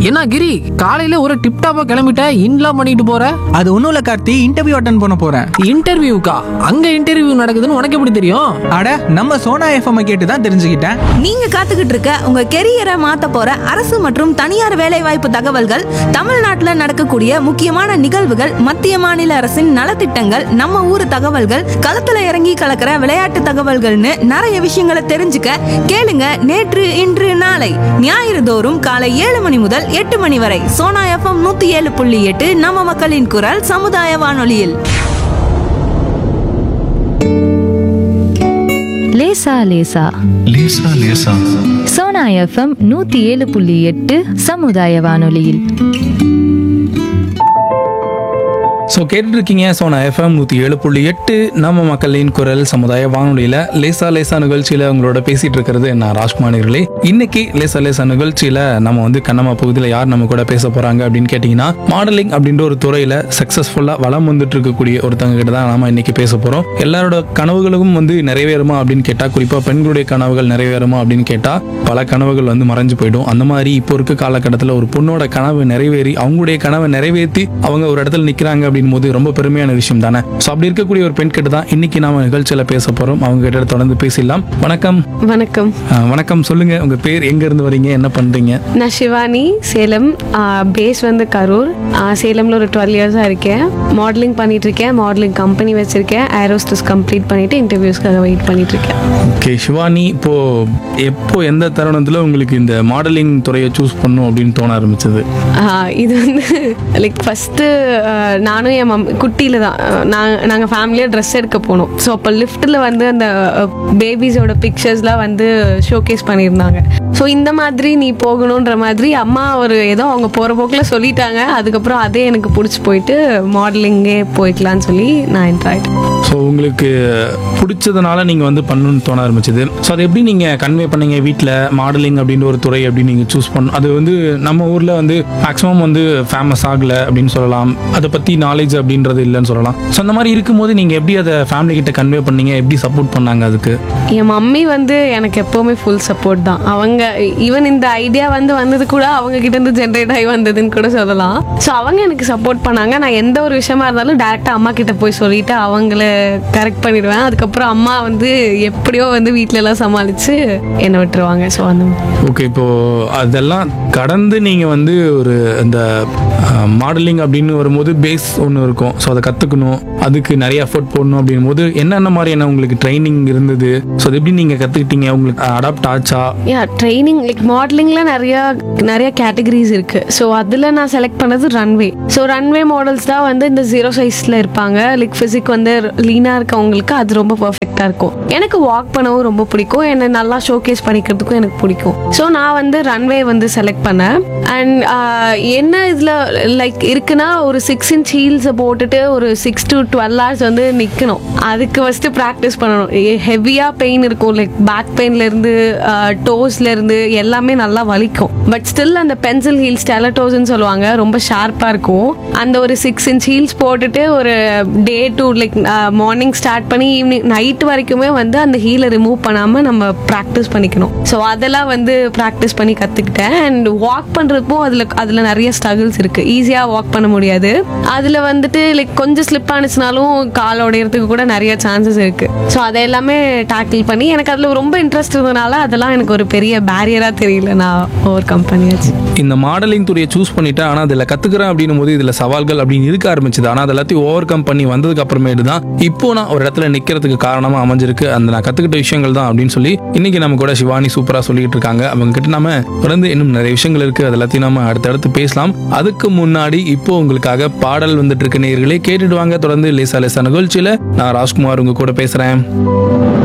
என்ன கிரி காலையில ஒரு டிப் டாப்பா கிளம்பிட்ட இன்லாம் பண்ணிட்டு போற அது ஒன்றும் இல்லை கார்த்தி இன்டர்வியூ அட்டன் பண்ண போகிறேன் இன்டர்வியூக்கா அங்க இன்டர்வியூ நடக்குதுன்னு உனக்கு எப்படி தெரியும் அட நம்ம சோனா எஃப்எம் கேட்டு தான் தெரிஞ்சுக்கிட்டேன் நீங்க காத்துக்கிட்டு இருக்க உங்க கெரியரை மாத்த போற அரசு மற்றும் தனியார் வேலைவாய்ப்பு தகவல்கள் தமிழ்நாட்டுல நடக்கக்கூடிய முக்கியமான நிகழ்வுகள் மத்திய மாநில அரசின் நலத்திட்டங்கள் நம்ம ஊர் தகவல்கள் களத்துல இறங்கி கலக்கிற விளையாட்டு தகவல்கள்னு நிறைய விஷயங்களை தெரிஞ்சுக்க கேளுங்க நேற்று இன்று நாளை ஞாயிறு தோறும் காலை ஏழு மணி முதல் எட்டு மணி வரை சோனா எஃப்எம் நூத்தி ஏழு புள்ளி எட்டு நம்ம மக்களின் குரல் சமுதாய வானொலியில் லேசா லேசா லேசா லேசா சோனா எஃப்எம் நூத்தி ஏழு புள்ளி எட்டு சமுதாய வானொலியில் ஸோ கேட்டுருக்கீங்க ஸோ நான் எஃப்எம் நூற்றி ஏழு புள்ளி எட்டு நம்ம மக்களின் குரல் சமுதாய வானொலியில் லேசா லேசா நிகழ்ச்சியில் உங்களோட பேசிட்டு இருக்கிறது நான் ராஜ்குமாரிகளே இன்னைக்கு லேசா லேசா நிகழ்ச்சியில் நம்ம வந்து கண்ணம்மா பகுதியில் யார் நம்ம கூட பேச போகிறாங்க அப்படின்னு கேட்டிங்கன்னா மாடலிங் அப்படின்ற ஒரு துறையில் சக்ஸஸ்ஃபுல்லாக வளம் வந்துட்டு இருக்கக்கூடிய ஒருத்தவங்க கிட்ட தான் நாம இன்னைக்கு பேச போகிறோம் எல்லாரோட கனவுகளும் வந்து நிறைவேறுமா அப்படின்னு கேட்டால் குறிப்பாக பெண்களுடைய கனவுகள் நிறைவேறுமா அப்படின்னு கேட்டால் பல கனவுகள் வந்து மறைஞ்சு போயிடும் அந்த மாதிரி இப்போ இருக்க காலகட்டத்தில் ஒரு பொண்ணோட கனவு நிறைவேறி அவங்களுடைய கனவை நிறைவேற்றி அவங்க ஒரு இடத்துல நிற்கிறாங்க அப்படின் போது ரொம்ப பெருமையான விஷயம் தானே ஸோ அப்படி இருக்கக்கூடிய ஒரு பெண் கிட்ட தான் இன்னைக்கு நாம நிகழ்ச்சியில் பேச போகிறோம் அவங்க கிட்ட தொடர்ந்து பேசிடலாம் வணக்கம் வணக்கம் அஹ், வணக்கம் சொல்லுங்க உங்க பேர் எங்க இருந்து வரீங்க என்ன பண்றீங்க நான் சிவானி சேலம் பேஸ் வந்து கரூர் ஆ, சேலம்ல ஒரு டுவெல் இயர்ஸாக இருக்கேன் மாடலிங் பண்ணிட்டு இருக்கேன் மாடலிங் கம்பெனி வச்சிருக்கேன் ஏரோஸ்டஸ் கம்ப்ளீட் பண்ணிட்டு இன்டர்வியூஸ்க்காக வெயிட் பண்ணிட்டு இருக்கேன் ஓகே சிவானி இப்போ எப்போ எந்த தருணத்தில் உங்களுக்கு இந்த மாடலிங் துறையை சூஸ் பண்ணும் அப்படின்னு தோண ஆரம்பிச்சது ஆ, இது வந்து லைக் ஃபஸ்ட்டு நானும் என் மம் குட்டியில் தான் நாங்கள் நாங்கள் ஃபேமிலியாக ட்ரெஸ் எடுக்க போனோம் ஸோ அப்போ லிஃப்ட்டில் வந்து அந்த பேபிஸோட பிக்சர்ஸ்லாம் வந்து ஷோகேஸ் பண்ணியிருந்தாங்க ஸோ இந்த மாதிரி நீ போகணுன்ற மாதிரி அம்மா ஒரு ஏதோ அவங்க போகிற போக்கில் சொல்லிட்டாங்க அதுக்கப்புறம் அதே எனக்கு பிடிச்சி போயிட்டு மாடலிங்கே போய்க்கலான்னு சொல்லி நான் என்ட்ரு ஆகிட்டேன் ஸோ உங்களுக்கு பிடிச்சதுனால நீங்கள் வந்து பண்ணணும்னு தோண ஆரம்பிச்சது ஸோ அதை எப்படி நீங்கள் கன்வே பண்ணீங்க வீட்டில் மாடலிங் அப்படின்ற ஒரு துறை அப்படின்னு நீங்கள் சூஸ் பண்ணணும் அது வந்து நம்ம ஊரில் வந்து மேக்ஸிமம் வந்து ஃபேமஸ் ஆகலை அப்படின்னு சொல்லலாம் அதை பற்றி நாலேஜ் அப்படின்றது இல்லைன்னு சொல்லலாம் ஸோ அந்த மாதிரி இருக்கும்போது நீங்கள் எப்படி அதை ஃபேமிலி கிட்ட கன்வே பண்ணீங்க எப்படி சப்போர்ட் பண்ணாங்க அதுக்கு என் மம்மி வந்து எனக்கு எப்போவுமே ஃபுல் சப்போர்ட் தான் அவங்க ஈவன் இந்த ஐடியா வந்து வந்தது கூட அவங்க கிட்ட இருந்து ஜென்ரேட் ஆகி வந்ததுன்னு கூட சொல்லலாம் ஸோ அவங்க எனக்கு சப்போர்ட் பண்ணாங்க நான் எந்த ஒரு விஷயமா இருந்தாலும் டேரெக்டாக அம்மா கிட்ட போய் சொல்லிட்டு அவங்கள கரெக்ட் பண்ணிடுவேன் அதுக்கப்புறம் அம்மா வந்து எப்படியோ வந்து வீட்ல எல்லாம் சமாளிச்சு என்னை விட்டுருவாங்க ஸோ அந்த மாதிரி. ஓகே இப்போ அதெல்லாம் கடந்து நீங்க வந்து ஒரு இந்த மாடலிங் அப்படின்னு வரும்போது பேஸ் ஒன்று இருக்கும் ஸோ அதை கற்றுக்கணும் அதுக்கு நிறைய எஃபர்ட் போடணும் அப்படின் போது என்னென்ன மாதிரியான உங்களுக்கு ட்ரைனிங் இருந்தது ஸோ அது எப்படி நீங்கள் கற்றுக்கிட்டீங்க உங்களுக்கு அடாப்ட் ஆச்சா யா ட்ரைனிங் லைக் மாடலிங்கில் நிறைய நிறைய கேட்டகரிஸ் இருக்கு ஸோ அதில் நான் செலக்ட் பண்ணது ரன்வே ஸோ ரன்வே மாடல்ஸ் தான் வந்து இந்த ஜீரோ சைஸில் இருப்பாங்க லைக் ஃபிசிக் வந்து லீனாக இருக்கவங்களுக்கு அது ரொம்ப பர்ஃபெக்டாக இருக்கும் எனக்கு வாக் பண்ணவும் ரொம்ப பிடிக்கும் என்னை நல்லா ஷோகேஸ் பண்ணிக்கிறதுக்கும் எனக்கு பிடிக்கும் ஸோ நான் வந்து ரன்வே வந்து செலக்ட் பண்ணேன் அண்ட் என்ன இதில் லைக் இருக்குன்னா ஒரு சிக்ஸ் இன்ச் ஹீல்ஸை போட்டுட்டு ஒரு சிக்ஸ் டு டுவெல் ஹவர்ஸ் வந்து நிற்கணும் அதுக்கு ஃபஸ்ட்டு ப்ராக்டிஸ் பண்ணணும் ஹெவியாக பெயின் இருக்கும் லைக் பேக் பெயின்லேருந்து டோஸ்லேருந்து எல்லாமே நல்லா வலிக்கும் பட் ஸ்டில் அந்த பென்சில் ஹீல்ஸ் டெலட்டோஸ்ன்னு சொல்லுவாங்க ரொம்ப ஷார்ப்பாக இருக்கும் அந்த ஒரு சிக்ஸ் இன்ச் ஹீல்ஸ் போட்டுட்டு ஒரு day to like morning start பண்ணி ஈவினிங் நைட் வரைக்குமே வந்து அந்த ஹீலை ரிமூவ் பண்ணாமல் நம்ம ப்ராக்டிஸ் பண்ணிக்கணும் ஸோ அதெல்லாம் வந்து ப்ராக்டிஸ் பண்ணி கற்றுக்கிட்டேன் அண்ட் வாக் பண்ணுறப்போ அதில் அதில் நிறைய ஸ்ட்ரகிள்ஸ் இருக்குது ஈஸியாக வாக் பண்ண முடியாது அதில் வந்துட்டு லைக் கொஞ்சம் ஸ்லிப் ஆனிச்சுனாலும் கால் உடையறதுக்கு கூட நிறைய சான்சஸ் இருக்குது ஸோ அதை எல்லாமே டேக்கிள் பண்ணி எனக்கு அதில் ரொம்ப இன்ட்ரெஸ்ட் இருந்ததுனால அதெல்லாம் எனக்கு ஒரு பெரிய பேரியராக தெரியல நான் ஓவர் கம் பண்ணியாச்சு இந்த மாடலிங் துறையை சூஸ் பண்ணிட்டேன் ஆனால் அதில் கற்றுக்கிறேன் அப்படின்னும் போது இதில் சவால்கள் அப்படின்னு இருக்க ஆரம்பிச்சது ஆனால் அது எல்லாத்தையும் ஓவர் கம் பண்ணி வந்ததுக்கு அப்புறமேட்டு தான் இப்போ நான் ஒரு இடத்துல நிற்கிறதுக்கு காரணமாக அமைஞ்சிருக்கு அந்த நான் கற்றுக்கிட்ட விஷயங்கள் தான் அப்படின்னு சொல்லி இன்னைக்கு நம்ம கூட சிவானி சூப்பராக சொல்லிட்டு இருக்காங்க அவங்க கிட்ட நாம தொடர்ந்து இன்னும் நிறைய விஷயங்கள் இருக்கு அது எல்லாத்தையும் நாம அடுத்தடுத்து பேசலாம் அதுக்கு முன்னாடி இப்போ உங்களுக்காக பாடல் வந்துட்டு இருக்க நேயர்களே கேட்டுட்டு வாங்க தொடர்ந்து லேசா லேசா நிகழ்ச்சியில நான் ராஜ்குமார் உங்க கூட பேசுறேன்